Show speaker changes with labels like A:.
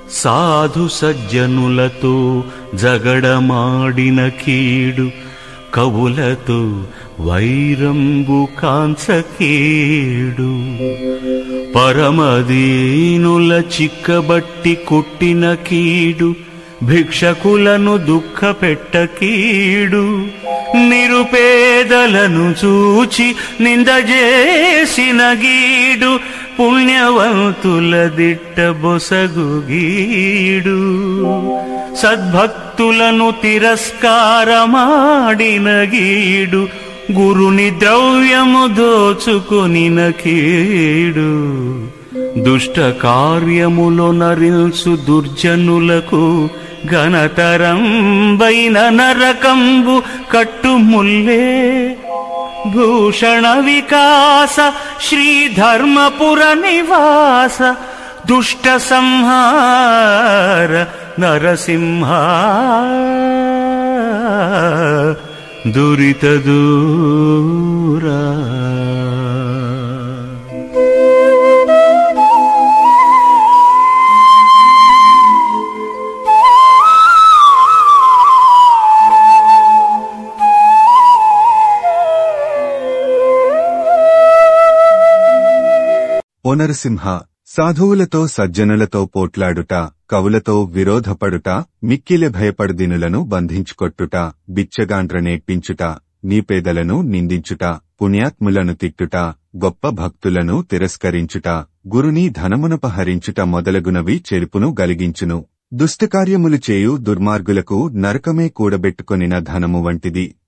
A: సాధు సజ్జనులతో జగడమాడిన కీడు కవులతో వైరంబు కాంచకేడు పరమదీనుల చిక్కబట్టి కొట్టిన కీడు భిక్షకులను దుఃఖపెట్టకీడు నిరుపేదలను చూచి నిందజేసిన గీడు పుణ్యవంతుల దిట్ట బొసగు గీడు సద్భక్తులను తిరస్కారమాడిన గీడు గురుని ద్రవ్యము దోచుకొనిన కీడు దుష్ట కార్యములో నరిల్సు దుర్జనులకు ఘనతరంబైన నరకంబు కట్టుముల్లే భూషణ వికాస శ్రీధర్మపుర నివాస దుష్ట సంహార నరసింహ దురిత దూరా
B: ఓ నరసింహ సాధువులతో సజ్జనులతో పోట్లాడుట కవులతో విరోధపడుట మిక్కిలి భయపడుదినులను బంధించుకొట్టుట బిచ్చగాండ్ర నేర్పించుట నీపేదలను నిందించుట పుణ్యాత్ములను తిట్టుట గొప్ప భక్తులను తిరస్కరించుట గురుని ధనమునపహరించుట మొదలగునవి చెరుపును గలిగించును దుష్టకార్యములు చేయు దుర్మార్గులకు నరకమే కూడబెట్టుకొనిన ధనము వంటిది